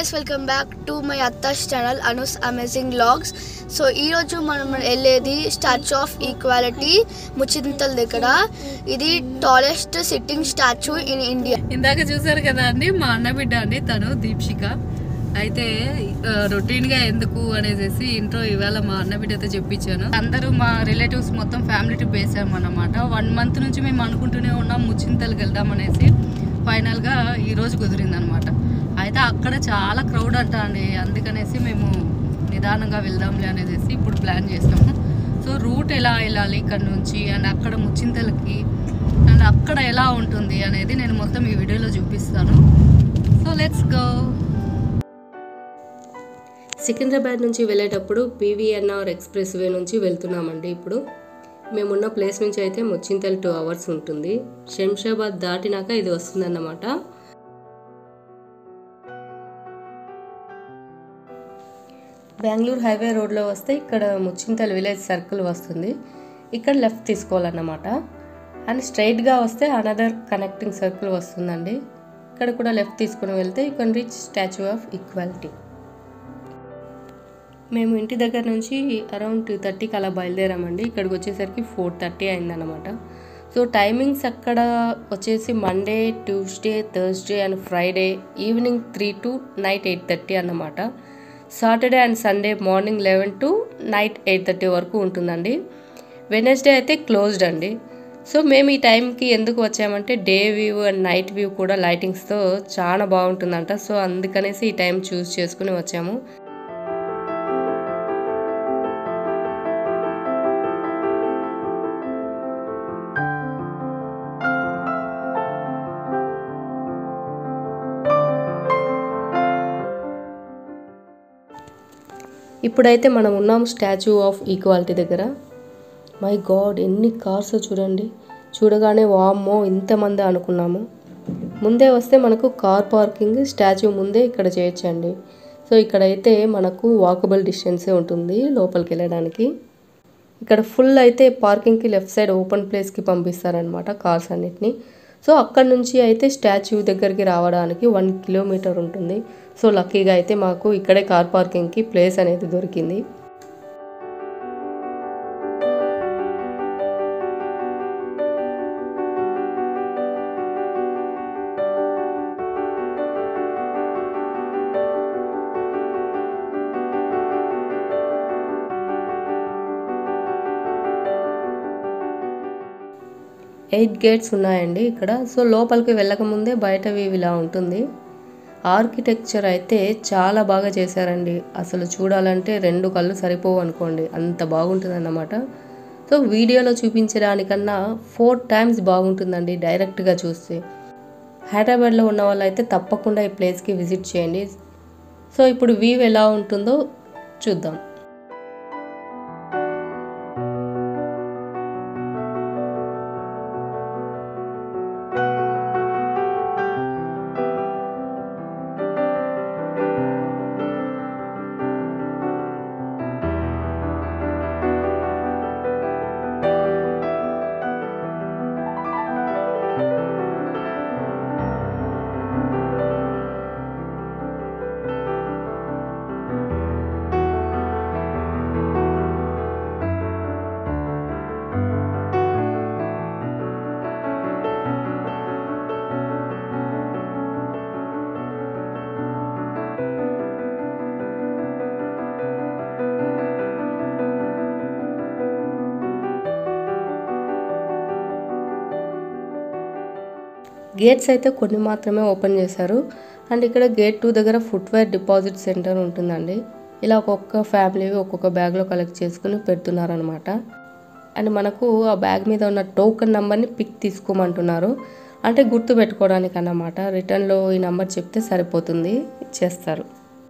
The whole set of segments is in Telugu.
guys welcome back to my అత్తాస్ ఛానల్ అనుస్ అమేజింగ్ లాగ్స్ సో ఈరోజు మనం వెళ్ళేది స్టాచ్యూ ఆఫ్ ఈక్వాలిటీ ముచింతల దగ్గర ఇది tallest sitting statue in India ఇందాక చూసారు కదా అండి మా అన్న బిడ్డ అండి తను దీప్షిక అయితే ఆ, routine గా ఎందుకు అనేసి ఇంట్రో ఇవాళ మా అన్న బిడ్డతో చెప్పించాను అందరూ మా రిలేటివ్స్ మొత్తం ఫ్యామిలీ ట్రిప్ వేసాము అనమాట వన్ మంత్ నుంచి మేము అనుకుంటూనే ఉన్నాం ముచ్చింతలకు వెళ్దాం అనేసి ఫైనల్ గా ఈ రోజు కుదిరింది అనమాట అయితే అక్కడ చాలా క్రౌడ్ అంట అండి అందుకనేసి మేము నిదానంగా వెళ్దాంలే అనేసి ఇప్పుడు ప్లాన్ చేస్తాము సో రూట్ ఎలా వెళ్ళాలి ఇక్కడ నుంచి అండ్ అక్కడ ముచ్చింతలకి అండ్ అక్కడ ఎలా ఉంటుంది అనేది నేను మొత్తం ఈ వీడియోలో చూపిస్తాను సో లెట్స్ గో సికింద్రాబాద్ నుంచి వెళ్ళేటప్పుడు పీవీఎన్ఆర్ ఎక్స్ప్రెస్ వే నుంచి వెళ్తున్నామండి ఇప్పుడు మేమున్న ప్లేస్ నుంచి అయితే ముచ్చింతల్ టూ అవర్స్ ఉంటుంది శంషాబాద్ దాటినాక ఇది వస్తుందన్నమాట బెంగళూరు హైవే రోడ్లో వస్తే ఇక్కడ ముచ్చింతల్ విలేజ్ సర్కిల్ వస్తుంది ఇక్కడ లెఫ్ట్ తీసుకోవాలన్నమాట అండ్ స్ట్రైట్గా వస్తే అనదర్ కనెక్టింగ్ సర్కిల్ వస్తుందండి ఇక్కడ కూడా లెఫ్ట్ తీసుకుని వెళ్తే you can reach statue of equality మేము ఇంటి దగ్గర నుంచి అరౌండ్ టూ థర్టీకి అలా బయలుదేరామండి ఇక్కడికి వచ్చేసరికి ఫోర్ థర్టీ అయిందన్నమాట సో టైమింగ్స్ అక్కడ వచ్చేసి Monday Tuesday Thursday and Friday evening three to night eight thirty అన్నమాట Saturday and Sunday morning eleven to night eight thirty వరకు ఉంటుందండి వెనస్డే అయితే క్లోజ్డ్ అండి సో మేము ఈ టైంకి ఎందుకు వచ్చామంటే day view and night view కూడా లైటింగ్స్తో చాలా బాగుంటుందంట సో అందుకనేసి ఈ టైం చూస్ చేసుకుని వచ్చాము ఇప్పుడైతే మనం ఉన్నాం స్టాచ్యూ ఆఫ్ ఈక్వాలిటీ దగ్గర మై గాడ్ ఎన్ని కార్స్ చూడండి చూడగానే వామ్మో ఇంతమంది అనుకున్నాము ముందే వస్తే మనకు కార్ పార్కింగ్ స్టాచ్యూ ముందే ఇక్కడ చేయొచ్చండి సో ఇక్కడైతే మనకు వాకబుల్ డిస్టెన్సే ఉంటుంది లోపలికి వెళ్ళడానికి ఇక్కడ ఫుల్ అయితే పార్కింగ్కి లెఫ్ట్ సైడ్ ఓపెన్ ప్లేస్కి పంపిస్తారనమాట కార్స్ అన్నిటిని సో అక్కడ నుంచి అయితే స్టాచ్యూ దగ్గరికి రావడానికి వన్ కిలోమీటర్ ఉంటుంది సో లక్కీగా అయితే మాకు ఇక్కడే కార్ పార్కింగ్కి ప్లేస్ అనేది దొరికింది ఎయిట్ గేట్స్ ఉన్నాయండి ఇక్కడ సో లోపలికి వెళ్ళకముందే బయట వ్యూ ఇలా ఉంటుంది ఆర్కిటెక్చర్ అయితే చాలా బాగా చేశారండి అసలు చూడాలంటే రెండు కళ్ళు సరిపోవు అనుకోండి అంత బాగుంటుందన్నమాట సో వీడియోలో చూపించడానికన్నా ఫోర్ టైమ్స్ బాగుంటుందండి డైరెక్ట్గా చూస్తే హైదరాబాద్లో ఉన్న వాళ్ళైతే తప్పకుండా ఈ ప్లేస్కి విజిట్ చేయండి సో ఇప్పుడు వ్యూ ఎలా ఉంటుందో చూద్దాం గేట్స్ అయితే కొన్ని మాత్రమే ఓపెన్ చేశారు అండ్ ఇక్కడ గేట్ టూ దగ్గర ఫుట్వేర్ డిపాజిట్ సెంటర్ ఉంటుందండి ఇలా ఒక్కొక్క ఫ్యామిలీ ఒక్కొక్క బ్యాగ్లో కలెక్ట్ చేసుకుని పెడుతున్నారనమాట అండ్ మనకు ఆ బ్యాగ్ మీద ఉన్న టోకెన్ నెంబర్ని పిక్ తీసుకోమంటున్నారు అంటే గుర్తు పెట్టుకోవడానికి అన్నమాట రిటర్న్లో ఈ నెంబర్ చెప్తే సరిపోతుంది ఇచ్చేస్తారు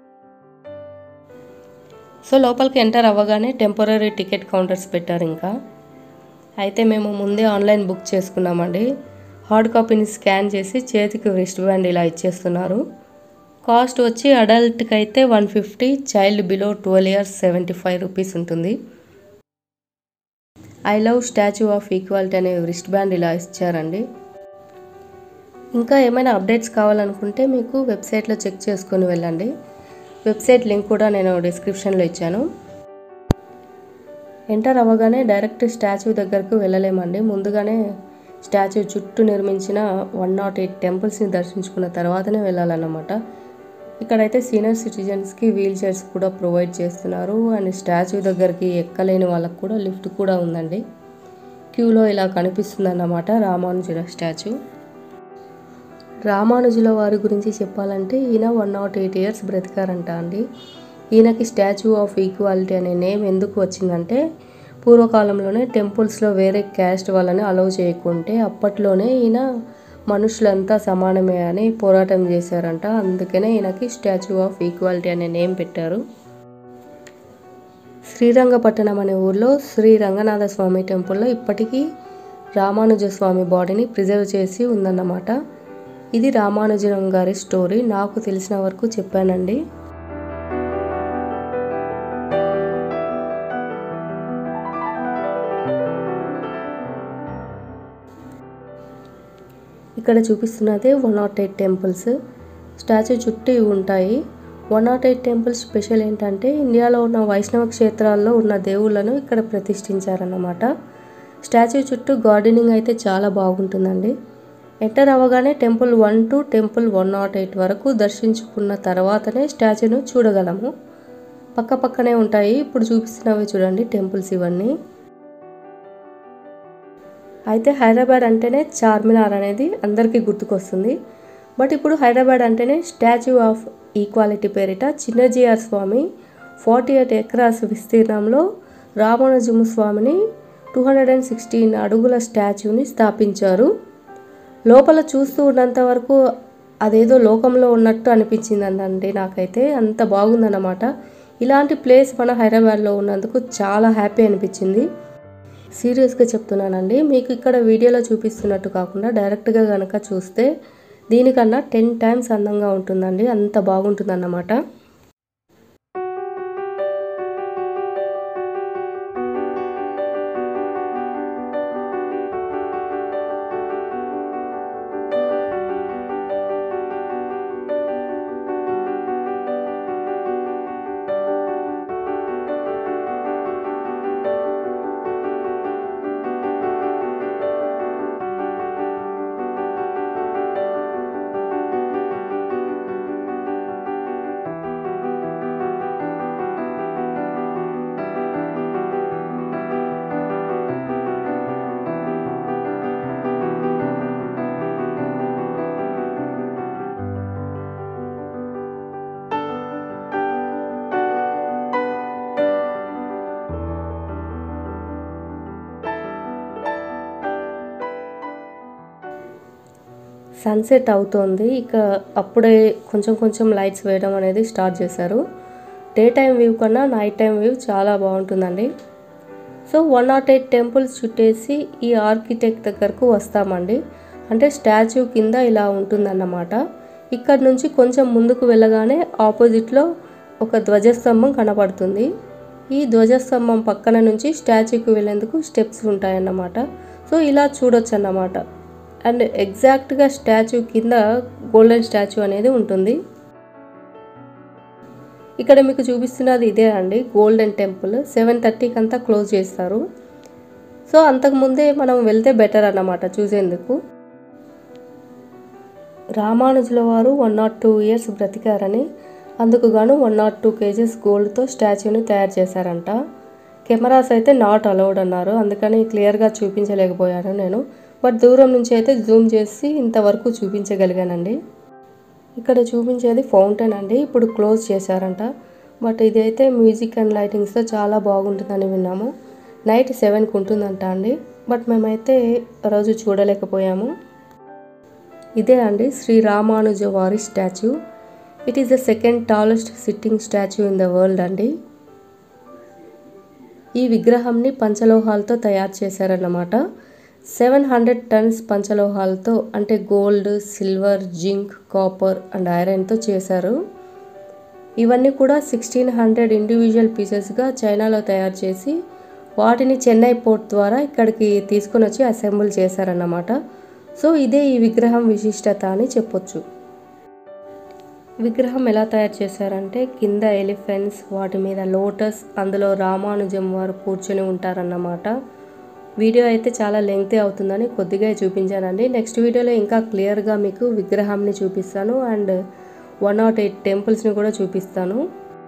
సో లోపలికి ఎంటర్ అవ్వగానే టెంపరీ టికెట్ కౌంటర్స్ పెట్టారు ఇంకా అయితే మేము ముందే ఆన్లైన్ బుక్ చేసుకున్నామండి హార్డ్ కాపీని స్కాన్ చేసి చేతికి రిస్ట్ బ్యాండ్ ఇలా ఇచ్చేస్తున్నారు కాస్ట్ వచ్చి అడల్ట్కి అయితే one fifty child below twelve years seventy five rupees ఉంటుంది I love statue of equality అనే రిస్ట్ బ్యాండ్ ఇలా ఇచ్చారండి ఇంకా ఏమైనా అప్డేట్స్ కావాలనుకుంటే మీకు వెబ్సైట్లో చెక్ చేసుకొని వెళ్ళండి వెబ్సైట్ లింక్ కూడా నేను డిస్క్రిప్షన్లో ఇచ్చాను ఎంటర్ అవ్వగానే డైరెక్ట్ స్టాచ్యూ దగ్గరకు వెళ్ళలేమండి ముందుగానే స్టాచ్యూ చుట్టూ నిర్మించిన వన్ నాట్ ఎయిట్ టెంపుల్స్ని దర్శించుకున్న తర్వాతనే వెళ్ళాలన్నమాట ఇక్కడైతే సీనియర్ సిటిజన్స్కి వీల్ చైర్స్ కూడా ప్రొవైడ్ చేస్తున్నారు అండ్ స్టాచ్యూ దగ్గరికి ఎక్కలేని వాళ్ళకు కూడా లిఫ్ట్ కూడా ఉందండి క్యూలో ఇలా కనిపిస్తుందన్నమాట రామానుజుల స్టాచ్యూ రామానుజుల వారి గురించి చెప్పాలంటే ఈయన వన్ నాట్ ఎయిట్ ఇయర్స్ బ్రతికారంట అండి ఈయనకి స్టాచ్యూ ఆఫ్ ఈక్వాలిటీ అనే నేమ్ ఎందుకు వచ్చిందంటే పూర్వకాలంలోనే టెంపుల్స్లో వేరే క్యాస్ట్ వాళ్ళని అలౌ చేయకుంటే అప్పట్లోనే ఈయన మనుషులంతా సమానమే అని పోరాటం చేశారంట అందుకనే ఈయనకి స్టాచ్యూ ఆఫ్ ఈక్వాలిటీ అనే నేమ్ పెట్టారు శ్రీరంగపట్టణం అనే ఊర్లో శ్రీ రంగనాథ స్వామి టెంపుల్లో ఇప్పటికీ రామానుజ స్వామి బాడీని ప్రిజర్వ్ చేసి ఉందన్నమాట ఇది రామానుజం గారి స్టోరీ నాకు తెలిసిన వరకు చెప్పానండి ఇక్కడ చూపిస్తున్నదే one nought eight temples statue చుట్టూ ఇవి ఉంటాయి one nought eight temples special ఏంటంటే ఇండియాలో ఉన్న వైష్ణవ క్షేత్రాల్లో ఉన్న దేవుళ్ళను ఇక్కడ ప్రతిష్ఠించారన్నమాట స్టాచ్యూ చుట్టూ గార్డెనింగ్ అయితే చాలా బాగుంటుందండి ఎంటర్ అవ్వగానే temple one two temple one nought eight వరకు దర్శించుకున్న తర్వాతనే స్టాచ్యూను చూడగలము పక్క పక్కనే ఉంటాయి ఇప్పుడు చూపిస్తున్నవి చూడండి టెంపుల్స్ ఇవన్నీ అయితే హైదరాబాద్ అంటేనే చార్మినార్ అనేది అందరికీ గుర్తుకొస్తుంది బట్ ఇప్పుడు హైదరాబాద్ అంటేనే స్టాచ్యూ ఆఫ్ ఈక్వాలిటీ పేరిట Chinnajeeyar Swami forty eight acres విస్తీర్ణంలో రామానుజము స్వామిని టూ హండ్రెడ్ అండ్ సిక్స్టీన్ అడుగుల స్టాచ్యూని స్థాపించారు లోపల చూస్తూ ఉన్నంత వరకు అదేదో లోకంలో ఉన్నట్టు అనిపించింది అండి నాకైతే అంత బాగుందన్నమాట ఇలాంటి ప్లేస్ మన హైదరాబాద్లో ఉన్నందుకు చాలా హ్యాపీ అనిపించింది సీరియస్గా చెప్తున్నానండి మీకు ఇక్కడ వీడియోలో చూపిస్తున్నట్టు కాకుండా డైరెక్ట్గా కనుక చూస్తే దీనికన్నా టెన్ టైమ్స్ అందంగా ఉంటుందండి అంత బాగుంటుందన్నమాట సన్సెట్ అవుతోంది ఇక అప్పుడే కొంచెం కొంచెం లైట్స్ వేయడం అనేది స్టార్ట్ చేశారు డే టైం వ్యూ కన్నా నైట్ టైం వ్యూ చాలా బాగుంటుందండి so one nought eight temples చుట్టేసి ఈ ఆర్కిటెక్ట్ దగ్గరకు వస్తామండి అంటే స్టాచ్యూ కింద ఇలా ఉంటుందన్నమాట ఇక్కడ నుంచి కొంచెం ముందుకు వెళ్ళగానే ఆపోజిట్లో ఒక ధ్వజస్తంభం కనపడుతుంది ఈ ధ్వజస్తంభం పక్కన నుంచి స్టాచ్యూకి వెళ్ళేందుకు స్టెప్స్ ఉంటాయన్నమాట సో ఇలా చూడొచ్చు అన్నమాట అండ్ ఎగ్జాక్ట్గా స్టాచ్యూ కింద గోల్డెన్ స్టాచ్యూ అనేది ఉంటుంది ఇక్కడ మీకు చూపిస్తున్నది ఇదే అండి గోల్డెన్ టెంపుల్ సెవెన్ థర్టీకి అంతా క్లోజ్ చేస్తారు సో అంతకుముందే మనం వెళ్తే బెటర్ అన్నమాట చూసేందుకు రామానుజుల వారు వన్ నాట్ టూ ఇయర్స్ బ్రతికారని అందుకు గాను వన్ నాట్ టూ కేజెస్ గోల్డ్తో స్టాచ్యూని తయారు చేశారంట కెమెరాస్ అయితే నాట్ అలౌడ్ అన్నారు అందుకని క్లియర్గా చూపించలేకపోయాను నేను బట్ దూరం నుంచి అయితే జూమ్ చేసి ఇంతవరకు చూపించగలిగానండి ఇక్కడ చూపించేది ఫౌంటైన్ అండి ఇప్పుడు క్లోజ్ చేశారంట బట్ ఇదైతే మ్యూజిక్ అండ్ లైటింగ్స్తో చాలా బాగుంటుందని విన్నాము నైట్ సెవెన్కి ఉంటుందంట అండి బట్ మేమైతే ఆ రోజు చూడలేకపోయాము ఇదే అండి శ్రీ రామానుజ వారి statue it is the second tallest sitting statue in the world అండి ఈ విగ్రహంని పంచలోహాలతో తయారు చేశారన్నమాట సెవెన్ హండ్రెడ్ టన్స్ పంచలోహాలతో అంటే gold silver zinc copper and ఐరన్తో చేశారు ఇవన్నీ కూడా సిక్స్టీన్ హండ్రెడ్ ఇండివిజువల్ పీసెస్గా చైనాలో తయారు చేసి వాటిని చెన్నై పోర్ట్ ద్వారా ఇక్కడికి తీసుకొని వచ్చి అసెంబుల్ చేశారన్నమాట సో ఇదే ఈ విగ్రహం విశిష్టత అని చెప్పొచ్చు విగ్రహం ఎలా తయారు చేశారంటే కింద ఎలిఫెంట్స్ వాటి మీద లోటస్ అందులో రామానుజం వారు కూర్చొని ఉంటారన్నమాట వీడియో అయితే చాలా లెంగ్తీ అవుతుందని కొద్దిగా చూపించానండి నెక్స్ట్ వీడియోలో ఇంకా క్లియర్గా మీకు విగ్రహాన్ని చూపిస్తాను అండ్ వన్ నాట్ ఎయిట్ టెంపుల్స్ని కూడా చూపిస్తాను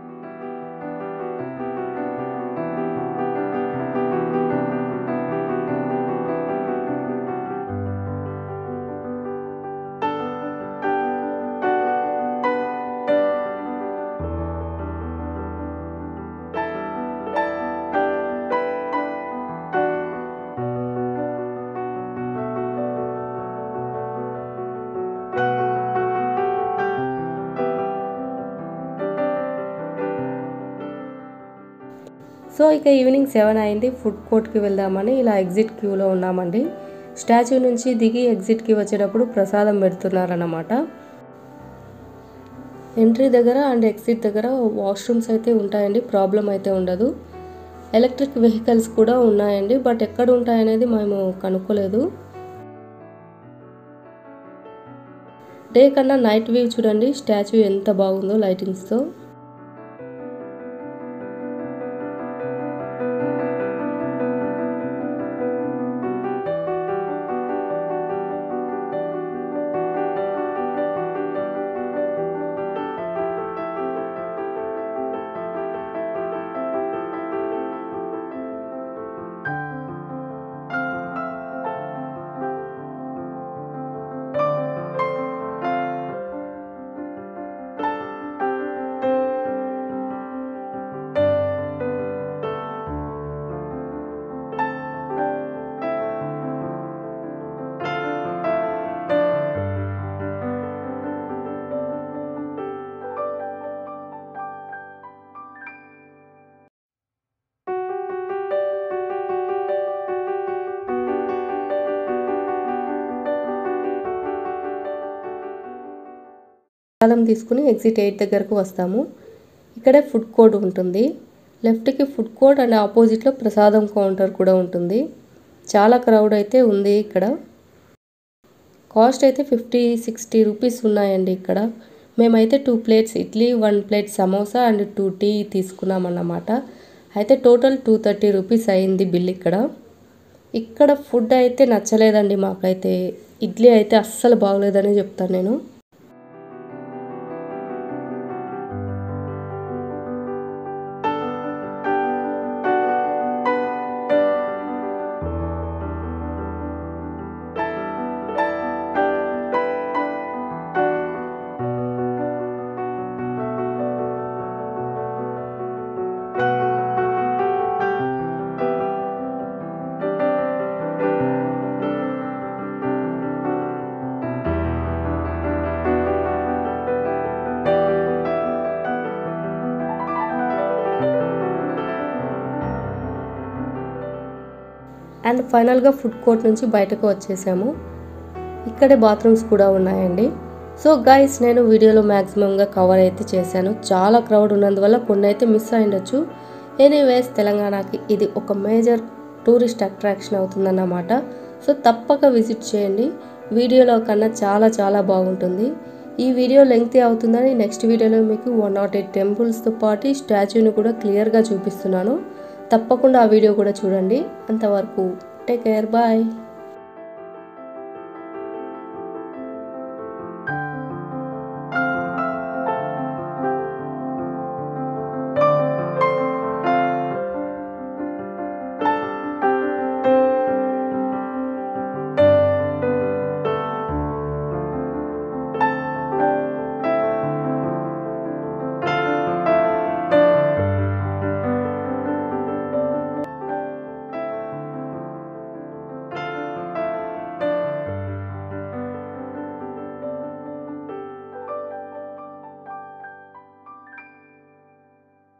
సో ఇక ఈవినింగ్ సెవెన్ అయింది ఫుడ్ కోర్ట్కి వెళ్దామని ఇలా ఎగ్జిట్ క్యూలో ఉన్నామండి స్టాచ్యూ నుంచి దిగి ఎగ్జిట్కి వచ్చేటప్పుడు ప్రసాదం పెడుతున్నారన్నమాట ఎంట్రీ దగ్గర అండ్ ఎగ్జిట్ దగ్గర వాష్రూమ్స్ అయితే ఉంటాయండి ప్రాబ్లం అయితే ఉండదు ఎలక్ట్రిక్ వెహికల్స్ కూడా ఉన్నాయండి బట్ ఎక్కడ ఉంటాయనేది మేము కనుక్కోలేదు డే కన్నా నైట్ వ్యూ చూడండి స్టాచ్యూ ఎంత బాగుందో లైటింగ్స్తో స్థలం తీసుకుని ఎగ్జిట్ ఎయిట్ దగ్గరకు వస్తాము ఇక్కడే ఫుడ్ కోర్ట్ ఉంటుంది లెఫ్ట్కి ఫుడ్ కోర్ట్ అండ్ ఆపోజిట్లో ప్రసాదం కౌంటర్ కూడా ఉంటుంది చాలా క్రౌడ్ అయితే ఉంది ఇక్కడ కాస్ట్ అయితే ఫిఫ్టీ సిక్స్టీ రూపీస్ ఉన్నాయండి ఇక్కడ మేమైతే two plates idli one plate samosa and two tea తీసుకున్నామన్నమాట అయితే టోటల్ టూ థర్టీ రూపీస్ అయింది బిల్ ఇక్కడ ఇక్కడ ఫుడ్ అయితే నచ్చలేదండి మాకైతే ఇడ్లీ అయితే అస్సలు బాగలేదని చెప్తాను నేను అండ్ ఫైనల్గా ఫుడ్ కోర్ట్ నుంచి బయటకు వచ్చేసాము ఇక్కడే బాత్రూమ్స్ కూడా ఉన్నాయండి సో గైస్ నేను వీడియోలో మ్యాక్సిమంగా కవర్ అయితే చేశాను చాలా క్రౌడ్ ఉన్నందువల్ల కొన్ని అయితే మిస్ అయ్యుండొచ్చు ఎనీవేస్ తెలంగాణకి ఇది ఒక మేజర్ టూరిస్ట్ అట్రాక్షన్ అవుతుందన్నమాట సో తప్పక విజిట్ చేయండి వీడియోలో కన్నా చాలా చాలా బాగుంటుంది ఈ వీడియో లెంగ్తీ అవుతుందని నెక్స్ట్ వీడియోలో మీకు వన్ నాట్ ఎయిట్ టెంపుల్స్తో పాటు స్టాచ్యూని కూడా క్లియర్గా చూపిస్తున్నాను తప్పకుండా ఆ వీడియో కూడా చూడండి అంతవరకు టేక్ కేర్ బాయ్